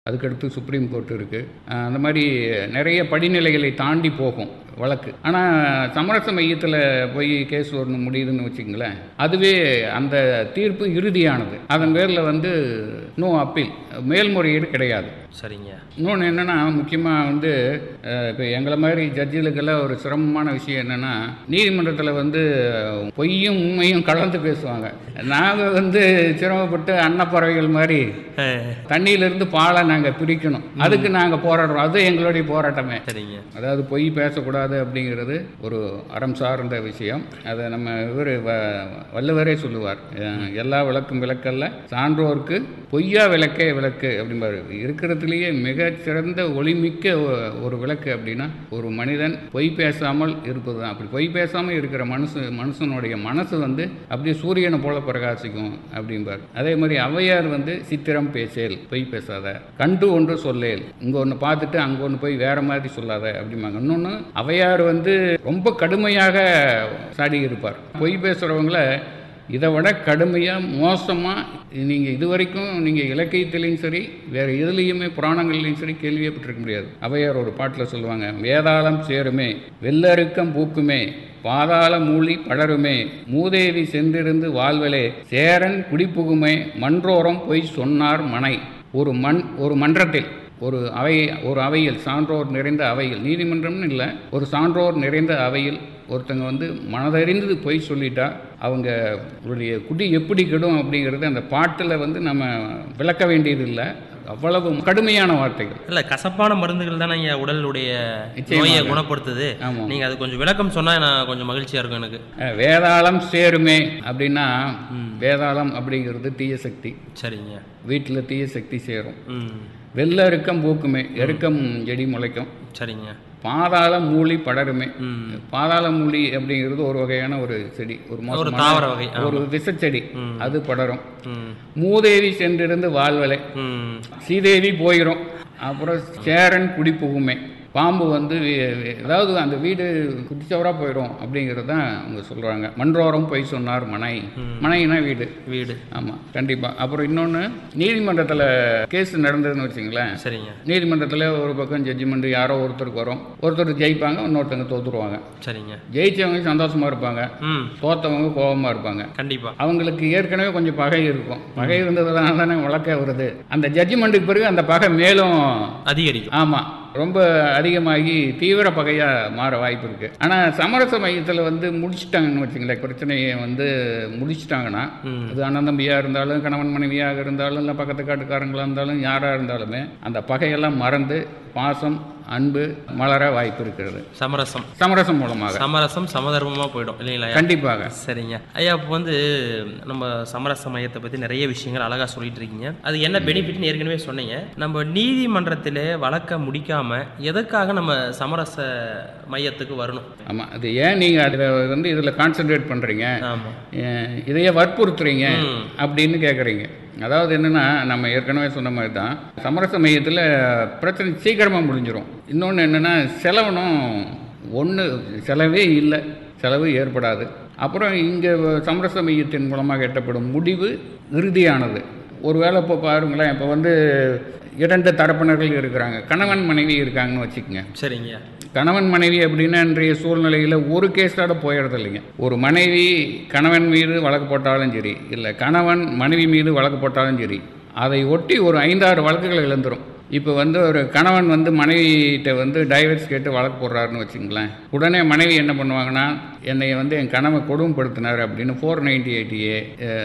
அதுக்கடுத்து supreme court இருக்குது அந்த மாதிரி நிறைய படிநிலைகளை தாண்டி போகும் வழக்கு ஆனால் சமரச மையத்தில் போய் கேஸ் வரணும் முடியுதுன்னு வச்சுங்களேன் அதுவே அந்த தீர்ப்பு இறுதியானது அதன் பேரில் வந்து நோ அப்பீல் மேல்முறையீடு கிடையாது சரிங்க இன்னொன்று என்னென்னா முக்கியமாக வந்து இப்போ எங்களை மாதிரி ஜட்ஜிகளுக்கெல்லாம் ஒரு சிரமமான விஷயம் என்னென்னா நீதிமன்றத்தில் வந்து பொய்யும் உண்மையும் கலந்து பேசுவாங்க நாங்கள் வந்து சிரமப்பட்டு அன்னப்பறவைகள் மாதிரி தண்ணியிலிருந்து பாலை நாங்கள் பிரிக்கணும் அதுக்கு நாங்கள் போராடுறோம் அது எங்களுடைய போராட்டமே சரிங்க அதாவது பொய் பேசக்கூடாது அப்படிங்கிறது ஒரு அறம் சார்ந்த விஷயம் அதை நம்ம இவர் வள்ளுவரே சொல்லுவார் அஹ் எல்லா விளக்கும் விளக்கல்ல சான்றோருக்கு பொய்யா விளக்கே விளக்கு அப்படிம்பாரு இருக்கிறதுலேயே மிகச்சிறந்த ஒளிமிக்க ஒ- ஒரு விளக்கு அப்படின்னா ஒரு மனிதன் பொய் பேசாமல் இருப்பது தான் அப்படி பொய் பேசாமல் இருக்கிற மனுஷ மனுஷனுடைய மனசு வந்து அப்படியே சூரியனை போல பிரகாசிக்கும் அப்படிம்பார் அதே மாதிரி ஔவையார் வந்து சித்திரம் பேசேல் பொய் பேசாத கண்டு ஒன்று சொல்லேல் இங்கே ஒன்று பார்த்துட்டு அங்கே ஒன்று போய் வேற மாதிரி சொல்லாத அப்படிம்பாங்க இன்னொன்று ஔவையார் வந்து ரொம்ப கடுமையாக சாடி இருப்பார் பொய் பேசுகிறவங்கள இதை விட கடுமையாக மோசமாக நீங்கள் இது வரைக்கும் நீங்கள் இலக்கியத்திலையும் சரி வேறு எதுலேயுமே புராணங்கள்லையும் சரி கேள்வியப்பட்டிருக்க முடியாது ஔவையார் ஒரு பாட்டில் சொல்லுவாங்க வேதாளம் சேருமே வெள்ளருக்கம் பூக்குமே பாதாள மூலி படருமே மூதேவி சென்றிருந்து வாழ்வலே சேரன் குடிப்புகுமே மன்றோரம் பொய் சொன்னார் மனை ஒரு மண் ஒரு மன்றத்தில் ஒரு அவை ஒரு அவையில் சான்றோர் நிறைந்த அவையில் நீதிமன்றம்னு இல்லை ஒரு சான்றோர் நிறைந்த அவையில் ஒருத்தங்க வந்து மனதறிந்து பொய் சொல்லிட்டா அவங்க உடைய குடி எப்படி கெடும் அப்படிங்கிறது அந்த பாட்டில் வந்து நம்ம விளக்க வேண்டியதில்லை அவ்வளவு கடுமையான வார்த்தைகள் இல்ல கசப்பான மருந்துகள் தானே ஐயா உடலுடைய நிச்சயமாக. நோயை குணப்படுத்துது ஆமாம் நீங்க அது கொஞ்சம் விளக்கம் சொன்னா நான் கொஞ்சம் மகிழ்ச்சியா இருக்கும் எனக்கு அஹ் வேதாளம் சேருமே அப்படின்னா வேதாளம் அப்படிங்கிறது தீய சக்தி சரிங்க வீட்டில் தீய சக்தி சேரும் ம் வெள்ளை எருக்கம் பூக்குமே எருக்கம் செடி முளைக்கும் சரிங்க பாதாள மூலி படருமே ம் பாதாள மூலி அப்படிங்கிறது ஒரு வகையான ஒரு செடி ஒரு ஒரு மோசமான தாவர வகை ஒரு விஷச்செடி ம். அது படரும் ம் மூதேவி சென்றிருந்து வாழ்வலை ம் சீதேவி போயிடும் அப்புறம் சேரன் குடி புகுமே பாம்பு வந்து வி- வி- அதாவது அந்த வீடு குட்டிச்சவராக போயிடும் அப்படிங்கிறது தான் அவங்க சொல்கிறாங்க மன்றோரம் பொய் சொன்னார் மனை மனைனா வீடு வீடு ஆமாம் கண்டிப்பாக அப்புறம் இன்னொன்று நீதிமன்றத்தில் கேஸ் நடந்ததுன்னு வச்சுங்களேன் சரிங்க நீதிமன்றத்தில் ஒரு பக்கம் ஜட்ஜ்மெண்ட் யாரோ ஒருத்தருக்கு வரும் ஒருத்தர் ஜெயிப்பாங்க இன்னொருத்தங்க தோத்துருவாங்க சரிங்க ஜெயிச்சவங்க சந்தோஷமாக இருப்பாங்க ம் தோத்தவங்க கோபமாக இருப்பாங்க கண்டிப்பா அவங்களுக்கு ஏற்கனவே கொஞ்சம் பகை இருக்கும் பகை இருந்ததுனால தானே வழக்க வருது அந்த ஜட்ஜ்மெண்ட்டுக்கு பிறகு அந்த பகை மேலும் அதிகரிக்கும் ஆமாம் ரொம்ப அதிகமாகி தீவிர பகையாக மாற வாய்ப்பு இருக்குது ஆனால் சமரச மையத்தில் வந்து முடிச்சிட்டாங்கன்னு வச்சுங்களேன் பிரச்சனையை வந்து முடிச்சிட்டாங்கன்னா ம் அது அண்ணன் தம்பியாக இருந்தாலும் கணவன் மனைவியாக இருந்தாலும் இல்லை பக்கத்து காட்டுக்காரங்களாக இருந்தாலும் யாராக இருந்தாலுமே அந்த பகையெல்லாம் மறந்து பாசம் அன்பு மலர வாய்ப்பு இருக்கிறது சமரசம் சமரசம் மூலமாக சமரசம் சமதர்மமா போயிடும் இல்லைங்களா ஐயா? கண்டிப்பாக சரிங்க ஐயா இப்போ வந்து நம்ம சமரச மையத்தை பற்றி நிறைய விஷயங்கள் அழகாக சொல்லிட்டு இருக்கீங்க அது என்ன பெனிஃபிட்னு ஏற்கனவே சொன்னீங்க நம்ம நீதிமன்றத்தில் வழக்க முடிக்காம எதற்காக நம்ம சமரச மையத்துக்கு வரணும் ஆமாம் அது ஏன் நீங்கள் அதில் வந்து இதில் கான்சென்ட்ரேட் பண்ணுறீங்க ஆமாம் இதையே வற்புறுத்துறீங்க ம். அப்படின்னு கேட்குறீங்க அதாவது என்னென்னா நம்ம ஏற்கனவே சொன்ன மாதிரி தான் சமரச மையத்தில் பிரச்சனை சீக்கிரமாக முடிஞ்சிடும் இன்னொன்று என்னென்னா செலவனும் ஒன்று செலவே இல்லை செலவு ஏற்படாது அப்புறம் இங்கே சமரச மையத்தின் மூலமாக எட்டப்படும் முடிவு இறுதியானது ஒருவேளை இப்போ பாருங்களேன் இப்போ வந்து இரண்டு தரப்பினர்கள் இருக்கிறாங்க கணவன் மனைவி இருக்காங்கன்னு வச்சுக்கோங்க சரிங்க கணவன் மனைவி அப்படின்னா இன்றைய சூழ்நிலையில் ஒரு கேஸோட போயிடுறது இல்லைங்க ஒரு மனைவி கணவன் மீது வழக்கு போட்டாலும் சரி இல்லை கணவன் மனைவி மீது வழக்கு போட்டாலும் சரி அதை ஒட்டி ஒரு ஐந்தாறு வழக்குகள் எழுந்துரும் இப்போ வந்து ஒரு கணவன் வந்து மனைவிகிட்ட வந்து டைவர்ஸ் கேட்டு வழக்கு போடுறாருன்னு வச்சுங்களேன் உடனே மனைவி என்ன பண்ணுவாங்கன்னா என்னை வந்து என் கணவன் கொடுமைப்படுத்தினார் அப்படின்னு four ninety eighty A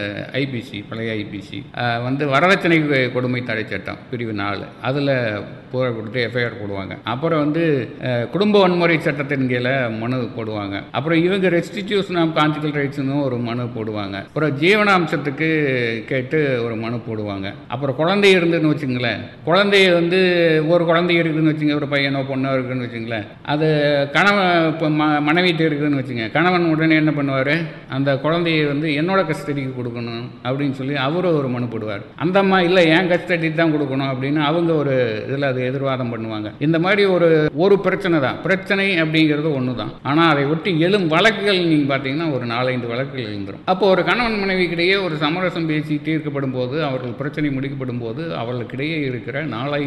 IPC பழைய ஐபிசி வந்து வரதட்சணை கொடுமை தடை சட்டம் பிரிவு நாலு அதில் புகார் கொடுத்து எஃப்ஐஆர் போடுவாங்க அப்புறம் வந்து அஹ், குடும்ப வன்முறை சட்டத்தின் கீழே மனு போடுவாங்க அப்புறம் இவங்க ரெஸ்டிடியூஷன் ஆஃப் கான்ஜுகல் ரைட்ஸ்னு ஒரு மனு போடுவாங்க அப்புறம் ஜீவனாம்சத்துக்கு கேட்டு ஒரு மனு போடுவாங்க அப்புறம் குழந்தை இருந்துன்னு வச்சுங்களேன் குழந்தைய வந்து ஒரு குழந்தை இருக்குதுன்னு வச்சுங்க ஒரு பையனோ பொண்ணோ இருக்குன்னு வச்சுங்களேன் அது கணவன் இப்போ ம மனைவிட்டு இருக்குதுன்னு வச்சுங்க கணவன் உடனே என்ன பண்ணுவார் அந்த குழந்தைய வந்து என்னோட கஸ்டடிக்கு கொடுக்கணும் அப்படின்னு சொல்லி அவரும் ஒரு மனு போடுவார் அந்த அம்மா இல்லை என் கஸ்டடி தான் கொடுக்கணும் அப்படின்னு அவங்க ஒரு இதில் அது எதிர்வாதம் பண்ணுவாங்க இந்த மாதிரி ஒரு ஒரு பிரச்சனை தான் பிரச்சனை அப்படிங்கிறது ஒன்று தான் ஆனால் அதை ஒட்டி எழும் வழக்குகள் நீங்கள் பார்த்தீங்கன்னா ஒரு நாலஞ்சு வழக்குகள் எழுந்துரும் அப்போ ஒரு கணவன் மனைவிக்கிடையே ஒரு சமரசம் பேசி தீர்க்கப்படும் போது அவர்கள் பிரச்சனை முடிக்கப்படும் போது அவர்களுக்கிடையே இருக்கிற நாலஞ்சு